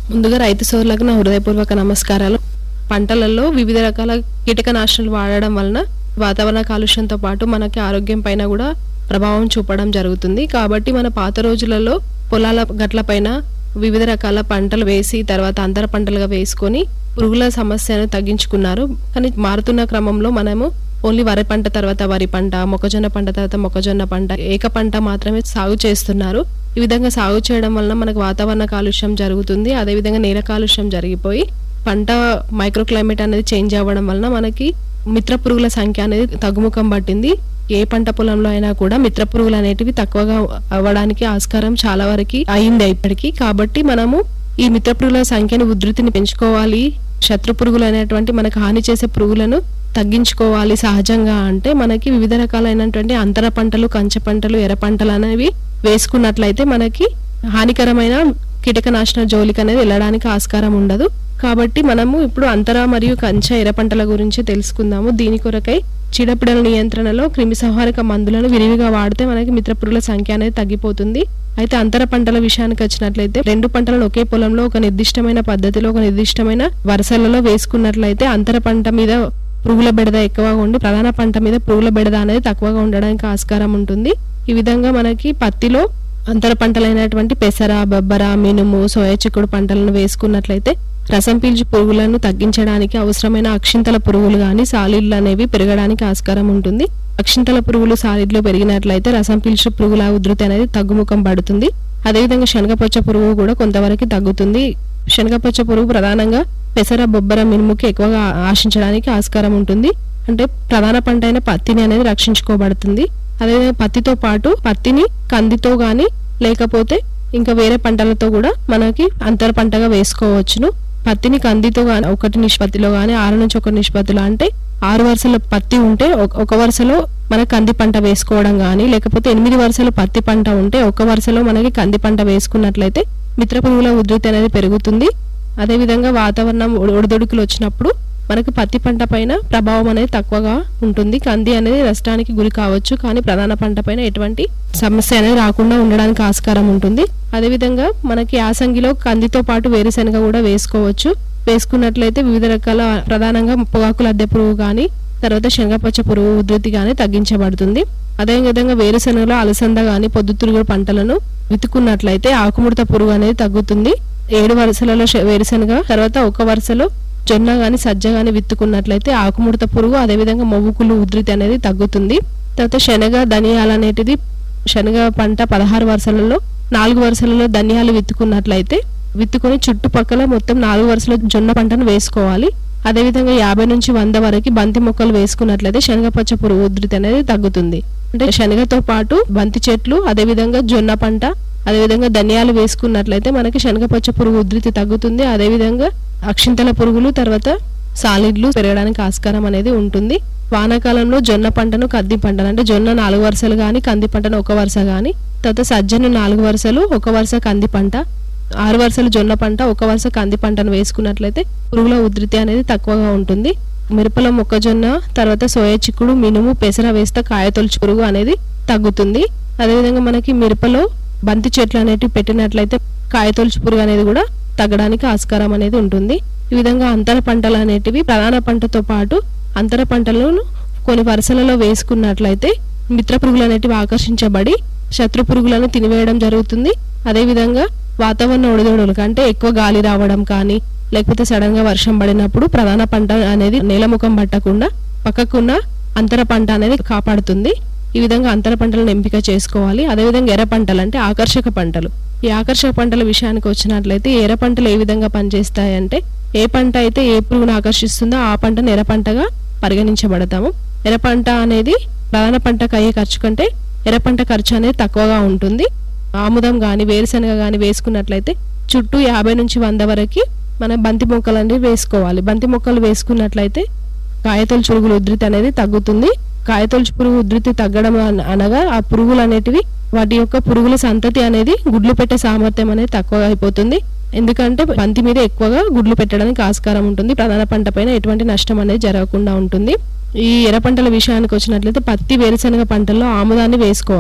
ముందుగా రైతు సోదరులకు నా హృదయపూర్వక నమస్కారాలు పంటలలో వివిధ రకాల కీటకనాశనాలు వాడడం వలన వాతావరణ కాలుష్యంతో పాటు మనకి ఆరోగ్యం పైన కూడా ప్రభావం చూపడం జరుగుతుంది కాబట్టి మన పాత రోజులలో పొలాల గట్ల పైన వివిధ రకాల పంటలు వేసి తర్వాత అంతర పంటలుగా వేసుకొని పురుగుల సమస్యను తగ్గించుకున్నారు కానీ మారుతున్న క్రమంలో మనము ఓన్లీ వరి పంట తర్వాత వరి పంట మొక్కజొన్న పంట తర్వాత మొక్కజొన్న పంట ఏక పంట మాత్రమే సాగు చేస్తున్నారు ఈ విధంగా సాగు చేయడం వలన మనకు వాతావరణ కాలుష్యం జరుగుతుంది అదేవిధంగా నేల కాలుష్యం జరిగిపోయి పంట మైక్రో క్లైమేట్ అనేది చేంజ్ అవ్వడం వలన మనకి మిత్ర పురుగుల సంఖ్య అనేది తగ్గుముఖం పట్టింది ఏ పంట పొలంలో అయినా కూడా మిత్ర పురుగులు అనేటివి తక్కువగా అవ్వడానికి ఆస్కారం చాలా వరకు అయింది ఇప్పటికీ కాబట్టి మనము ఈ మిత్ర పురుగుల సంఖ్యను ఉధృతిని పెంచుకోవాలి శత్రు పురుగులు అనేటువంటి మనకు హాని చేసే పురుగులను తగ్గించుకోవాలి సహజంగా అంటే మనకి వివిధ రకాలైనటువంటి అంతర పంటలు కంచె పంటలు ఎర్ర పంటలు అనేవి వేసుకున్నట్లయితే మనకి హానికరమైన కీటకనాశన జోలికి అనేది వెళ్ళడానికి ఆస్కారం ఉండదు కాబట్టి మనము ఇప్పుడు అంతర మరియు కంచె ఎర్ర పంటల గురించి తెలుసుకుందాము దీని కొరకై చీడపీడల నియంత్రణలో క్రిమి సంహారక మందులను విరివిగా వాడితే మనకి మిత్ర పురుగుల సంఖ్య అనేది తగ్గిపోతుంది అయితే అంతర పంటల విషయానికి వచ్చినట్లయితే రెండు పంటలను ఒకే పొలంలో ఒక నిర్దిష్టమైన పద్ధతిలో ఒక నిర్దిష్టమైన వరుసలలో వేసుకున్నట్లయితే అంతర పంట మీద పురుగుల బెడద ఎక్కువగా ఉండి ప్రధాన పంట మీద పురుగుల బెడద అనేది తక్కువగా ఉండడానికి ఆస్కారం ఉంటుంది ఈ విధంగా మనకి పత్తిలో అంతర పంటలైనటువంటి పెసర బొబ్బర మినుము సోయా చిక్కుడు పంటలను వేసుకున్నట్లయితే రసం పీల్చి పురుగులను తగ్గించడానికి అవసరమైన అక్షింతల పురుగులు కానీ సాలిడ్లు అనేవి పెరగడానికి ఆస్కారం ఉంటుంది అక్షింతల పురుగులు సాలిడ్లు పెరిగినట్లయితే రసం పీల్చి పురుగుల ఉధృతి అనేది తగ్గుముఖం పడుతుంది అదేవిధంగా శనగపచ్చ పురుగు కూడా కొంతవరకు తగ్గుతుంది శనగపచ్చ పురుగు ప్రధానంగా పెసర బొబ్బర మినుముకి ఎక్కువగా ఆశించడానికి ఆస్కారం ఉంటుంది అంటే ప్రధాన పంట అయిన పత్తిని అనేది రక్షించుకోబడుతుంది అదేవిధంగా పత్తితో పాటు పత్తిని కందితో గాని లేకపోతే ఇంకా వేరే పంటలతో కూడా మనకి అంతర పంటగా వేసుకోవచ్చును పత్తిని కందితో గాని ఒకటి నిష్పత్తిలో గాని ఆరు నుంచి ఒక నిష్పత్తిలో అంటే ఆరు వరుసల పత్తి ఉంటే ఒక- ఒక వరుసలో మన కంది పంట వేసుకోవడం గాని లేకపోతే ఎనిమిది వరుసలు పత్తి పంట ఉంటే ఒక వరుసలో మనకి కంది పంట వేసుకున్నట్లయితే మిత్ర పురుగుల ఉధృతి అనేది పెరుగుతుంది అదేవిధంగా వాతావరణం ఒడి- ఒడిదుడుకులు వచ్చినప్పుడు మనకు పత్తి పంట పైన ప్రభావం అనేది తక్కువగా ఉంటుంది కంది అనేది నష్టానికి గురి కావచ్చు కానీ ప్రధాన పంట పైన ఎటువంటి సమస్య అనేది రాకుండా ఉండడానికి ఆస్కారం ఉంటుంది అదేవిధంగా మనకి యాసంగిలో కందితో పాటు వేరుశెనగ కూడా వేసుకోవచ్చు వేసుకున్నట్లయితే వివిధ రకాల ప్రధానంగా పొగాకుల అద్దె పురుగు కానీ తర్వాత శనగపచ్చ పురుగు ఉధృతి కానీ తగ్గించబడుతుంది అదేవిధంగా వేరుశెనగలో అలసంద కానీ పొద్దుతిరుగుడు పంటలను విత్తుకున్నట్లయితే ఆకుముడత పురుగు అనేది తగ్గుతుంది ఏడు వరుసలలో శ- వేరుశెనగ తర్వాత ఒక వరుసలో జొన్న గాని సజ్జ గాని విత్తుకున్నట్లయితే ఆకుముడత పురుగు అదేవిధంగా మొవ్వుకులు ఉధృతి అనేది తగ్గుతుంది తర్వాత శనగ ధనియాలు అనేటిది శనగ పంట పదహారు వరుసలలో నాలుగు వరుసలలో ధనియాలు విత్తుకున్నట్లయితే విత్తుకొని చుట్టుపక్కల మొత్తం నాలుగు వరుసల జొన్న పంటను వేసుకోవాలి అదేవిధంగా యాభై నుంచి వంద వరకు బంతి మొక్కలు వేసుకున్నట్లయితే శనగపచ్చ పురుగు ఉధృతి అనేది తగ్గుతుంది అంటే శనగతో పాటు బంతి చెట్లు అదేవిధంగా జొన్న పంట అదేవిధంగా ధనియాలు వేసుకున్నట్లయితే మనకి శనగపచ్చ పురుగు ఉధృతి తగ్గుతుంది అదేవిధంగా అక్షింతల పురుగులు తర్వాత సాలిడ్లు పెరగడానికి ఆస్కారం అనేది ఉంటుంది వానాకాలంలో జొన్న పంటను కంది పంటను అంటే జొన్న నాలుగు వరుసలు కానీ కంది పంటను ఒక వరుస కానీ తర్వాత సజ్జను నాలుగు వరుసలు ఒక వరుస కంది పంట ఆరు వరుసలు జొన్న పంట ఒక వరుస కంది పంటను వేసుకున్నట్లయితే పురుగుల ఉధృతి అనేది తక్కువగా ఉంటుంది మిరపలో మొక్కజొన్న తర్వాత సోయా చిక్కుడు మినుము పెసర వేస్తే కాయతొలుచు పురుగు అనేది తగ్గుతుంది అదేవిధంగా మనకి మిరపలో బంతి చెట్లు అనేటివి పెట్టినట్లయితే కాయతొలుచు పురుగు అనేది కూడా తగ్గడానికి ఆస్కారం అనేది ఉంటుంది ఈ విధంగా అంతర పంటలు అనేటివి ప్రధాన పంటతో పాటు అంతర పంటలను కొన్ని వరుసలలో వేసుకున్నట్లయితే మిత్ర పురుగులు అనేటివి ఆకర్షించబడి శత్రు పురుగులను తినివేయడం జరుగుతుంది అదేవిధంగా వాతావరణ ఒడిదొడులకు అంటే ఎక్కువ గాలి రావడం కానీ లేకపోతే సడన్ గా వర్షం పడినప్పుడు ప్రధాన పంట అనేది నేలముఖం పట్టకుండా పక్కకున్న అంతర పంట అనేది కాపాడుతుంది ఈ విధంగా అంతర పంటలను ఎంపిక చేసుకోవాలి అదేవిధంగా ఎర్ర పంటలు అంటే ఆకర్షక పంటలు ఈ ఆకర్షక పంటల విషయానికి వచ్చినట్లయితే ఎర్ర పంటలు ఏ విధంగా పనిచేస్తాయంటే ఏ పంట అయితే ఏ పురుగును ఆకర్షిస్తుందో ఆ పంటను ఎర్ర పంటగా పరిగణించబడతాము ఎర్ర పంట అనేది ప్రధాన పంటకు అయ్యే ఖర్చు కంటే ఎర్ర పంట ఖర్చు అనేది తక్కువగా ఉంటుంది ఆముదం గాని వేరుశనగ గాని వేసుకున్నట్లయితే చుట్టూ యాభై నుంచి వంద వరకు మన బంతి మొక్కలు అనేవి వేసుకోవాలి బంతి మొక్కలు వేసుకున్నట్లయితే కాయతొలు పురుగుల ఉధృతి అనేది తగ్గుతుంది కాయతొలుచు పురుగు ఉధృతి తగ్గడం అన- అనగా ఆ పురుగులు అనేటివి వాటి యొక్క పురుగుల సంతతి అనేది గుడ్లు పెట్టే సామర్థ్యం అనేది తక్కువ అయిపోతుంది ఎందుకంటే బంతి మీద ఎక్కువగా గుడ్లు పెట్టడానికి ఆస్కారం ఉంటుంది ప్రధాన పంట పైన ఎటువంటి నష్టం అనేది జరగకుండా ఉంటుంది ఈ ఎర్ర పంటల విషయానికి వచ్చినట్లయితే పత్తి వేరుశనగ పంటల్లో ఆముదాన్ని వేసుకోవాలి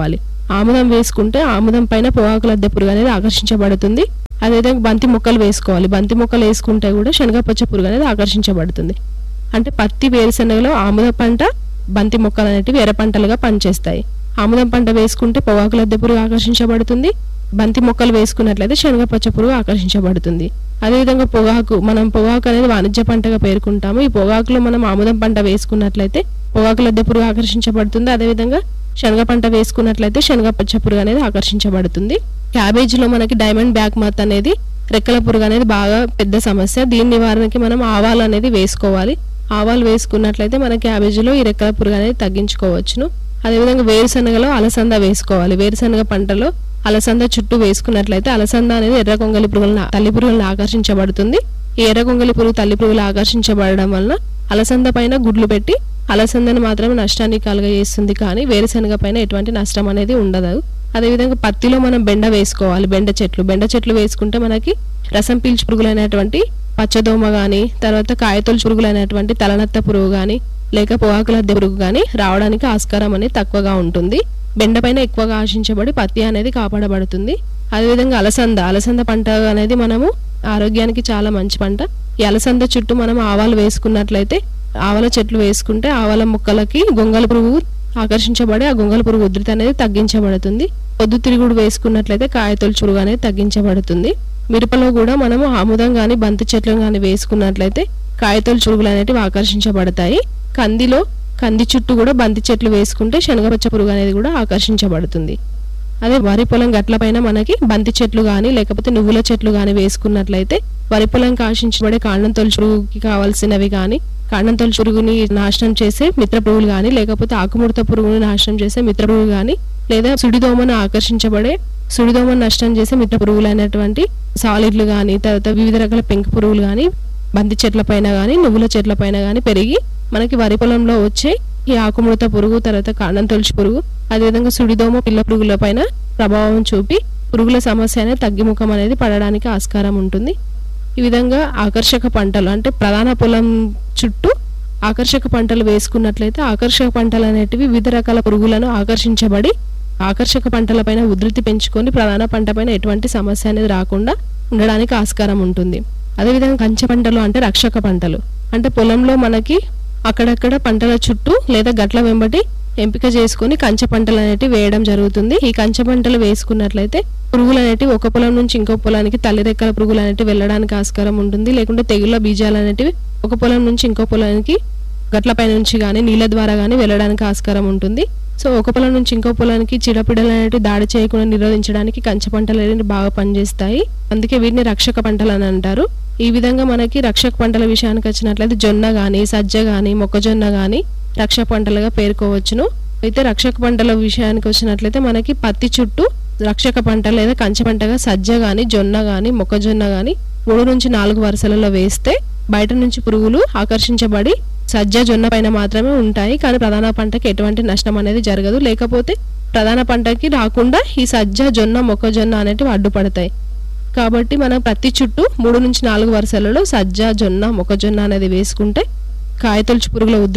ఆముదం వేసుకుంటే ఆముదం పైన పొగాకు లద్దె పురుగు అనేది ఆకర్షించబడుతుంది అదేవిధంగా బంతి మొక్కలు వేసుకోవాలి బంతి మొక్కలు వేసుకుంటే కూడా శనగపచ్చ పురుగు అనేది ఆకర్షించబడుతుంది అంటే పత్తి వేరుశనగలో ఆముద పంట బంతి మొక్కలు అనేటివి ఎర్ర పంటలుగా పనిచేస్తాయి ఆముదం పంట వేసుకుంటే పొగాకు లద్దె పురుగు ఆకర్షించబడుతుంది బంతి మొక్కలు వేసుకున్నట్లయితే శనగపచ్చ పురుగు ఆకర్షించబడుతుంది అదేవిధంగా పొగాకు మనం పొగాకు అనేది వాణిజ్య పంటగా పేర్కొంటాము ఈ పొగాకులో మనం ఆముదం పంట వేసుకున్నట్లయితే పొగాకు లద్దె పురుగు ఆకర్షించబడుతుంది అదేవిధంగా శనగ పంట వేసుకున్నట్లయితే శనగ పచ్చ పురుగు అనేది ఆకర్షించబడుతుంది క్యాబేజీలో మనకి డైమండ్ బ్యాక్ మత్ అనేది రెక్కల పురుగు అనేది బాగా పెద్ద సమస్య దీని నివారణకి మనం ఆవాలు అనేది వేసుకోవాలి ఆవాలు వేసుకున్నట్లయితే మన క్యాబేజీలో ఈ రెక్కల పురుగు అనేది తగ్గించుకోవచ్చును అదేవిధంగా వేరుశనగలో అలసంద వేసుకోవాలి వేరుశనగ పంటలో అలసంద చుట్టూ వేసుకున్నట్లయితే అలసంద అనేది ఎర్ర కొంగలి పురుగులను తల్లి పురుగులను ఆకర్షించబడుతుంది ఈ ఎర్ర కొంగలి పురుగు తల్లి పురుగులు ఆకర్షించబడడం వలన అలసంద పైన గుడ్లు పెట్టి అలసందని మాత్రమే నష్టాన్ని కలుగజేస్తుంది కానీ వేరుశనగ పైన ఎటువంటి నష్టం అనేది ఉండదు అదేవిధంగా పత్తిలో మనం బెండ వేసుకోవాలి బెండ చెట్లు బెండ చెట్లు వేసుకుంటే మనకి రసం పీల్చి పురుగులైనటువంటి పచ్చదోమ కానీ తర్వాత కాయతొలి పురుగులైనటువంటి తలనత్త పురుగు కానీ లేక పొగాకుల పురుగు కానీ రావడానికి ఆస్కారం అనేది తక్కువగా ఉంటుంది బెండ పైన ఎక్కువగా ఆశించబడి పత్తి అనేది కాపాడబడుతుంది అదేవిధంగా అలసంద అలసంద పంట అనేది మనము ఆరోగ్యానికి చాలా మంచి పంట ఈ అలసంద చుట్టూ మనం ఆవాలు వేసుకున్నట్లయితే ఆవాల చెట్లు వేసుకుంటే ఆవాల మొక్కలకి గొంగల పురుగు ఆకర్షించబడి ఆ గొంగల పురుగు ఉధృతి అనేది తగ్గించబడుతుంది పొద్దుతిరుగుడు వేసుకున్నట్లయితే కాయతొలి చురుగు అనేది తగ్గించబడుతుంది మిరపలో కూడా మనము ఆముదం కానీ బంతి చెట్లు కానీ వేసుకున్నట్లయితే కాయతొలి చురుగులు అనేటివి ఆకర్షించబడతాయి కందిలో కంది చుట్టూ కూడా బంతి చెట్లు వేసుకుంటే శనగపచ్చ పురుగు అనేది కూడా ఆకర్షించబడుతుంది అదే వరి పొలం గట్ల పైన మనకి బంతి చెట్లు కానీ లేకపోతే నువ్వుల చెట్లు కానీ వేసుకున్నట్లయితే వరి పొలంకి ఆశించబడే కాండం తొలి చురుగుకి కావాల్సినవి కానీ కాండం తొలి చురుగుని నాశనం చేసే మిత్ర పురుగులు కానీ లేకపోతే ఆకుముడత పురుగుని నాశనం చేసే మిత్ర పురుగు కానీ లేదా సుడిదోమను ఆకర్షించబడే సుడిదోమను నష్టం చేసే మిత్ర పురుగులు అయినటువంటి సాలిడ్లు కానీ తర్వాత వివిధ రకాల పెంకు పురుగులు కానీ బంతి చెట్ల పైన కానీ నువ్వుల చెట్ల పైన కానీ పెరిగి మనకి వరి పొలంలో వచ్చే ఈ ఆకుముడత పురుగు తర్వాత కాండం తొలిచి పురుగు అదేవిధంగా సుడిదోమ పిల్ల పురుగుల పైన ప్రభావం చూపి పురుగుల సమస్య అనేది తగ్గిముఖం అనేది పడడానికి ఆస్కారం ఉంటుంది ఈ విధంగా ఆకర్షక పంటలు అంటే ప్రధాన పొలం చుట్టూ ఆకర్షక పంటలు వేసుకున్నట్లయితే ఆకర్షక పంటలు అనేటివి వివిధ రకాల పురుగులను ఆకర్షించబడి ఆకర్షక పంటలపైన ఉధృతి పెంచుకొని ప్రధాన పంట పైన ఎటువంటి సమస్య అనేది రాకుండా ఉండడానికి ఆస్కారం ఉంటుంది అదేవిధంగా కంచె పంటలు అంటే రక్షక పంటలు అంటే పొలంలో మనకి అక్కడక్కడ పంటల చుట్టూ లేదా గట్ల వెంబటి ఎంపిక చేసుకొని కంచె పంటలు అనేటివి వేయడం జరుగుతుంది ఈ కంచె పంటలు వేసుకున్నట్లయితే పురుగులు అనేటివి ఒక పొలం నుంచి ఇంకో పొలానికి తల్లి రెక్కల పురుగులు అనేటివి వెళ్ళడానికి ఆస్కారం ఉంటుంది లేకుంటే తెగుళ్ళ బీజాలు అనేటివి ఒక పొలం నుంచి ఇంకో పొలానికి గట్లపై నుంచి కానీ నీళ్ళ ద్వారా కానీ వెళ్ళడానికి ఆస్కారం ఉంటుంది సో ఒక పొలం నుంచి ఇంకో పొలానికి చీడపీడలు అనేవి దాడి చేయకుండా నిరోధించడానికి కంచె పంటలు అనేవి బాగా పనిచేస్తాయి అందుకే వీటిని రక్షక పంటలు అని అంటారు ఈ విధంగా మనకి రక్షక పంటల విషయానికి వచ్చినట్లయితే జొన్న కానీ సజ్జ కానీ మొక్కజొన్న కానీ రక్షక పంటలుగా పేర్కోవచ్చును అయితే రక్షక పంటల విషయానికి వచ్చినట్లయితే మనకి పత్తి చుట్టూ రక్షక పంట లేదా కంచె పంటగా సజ్జ కానీ జొన్న కానీ మొక్కజొన్న కానీ మూడు నుంచి నాలుగు వరుసలలో వేస్తే బయట నుంచి పురుగులు ఆకర్షించబడి సజ్జ జొన్న పైన మాత్రమే ఉంటాయి కానీ ప్రధాన పంటకి ఎటువంటి నష్టం అనేది జరగదు లేకపోతే ప్రధాన పంటకి రాకుండా ఈ సజ్జ జొన్న మొక్కజొన్న అనేటివి అడ్డుపడతాయి కాబట్టి మనం పత్తి చుట్టూ మూడు నుంచి నాలుగు వరుసలలో సజ్జ జొన్న మొక్కజొన్న అనేది వేసుకుంటే కాయతొలుచు పురుగుల ఉధృతి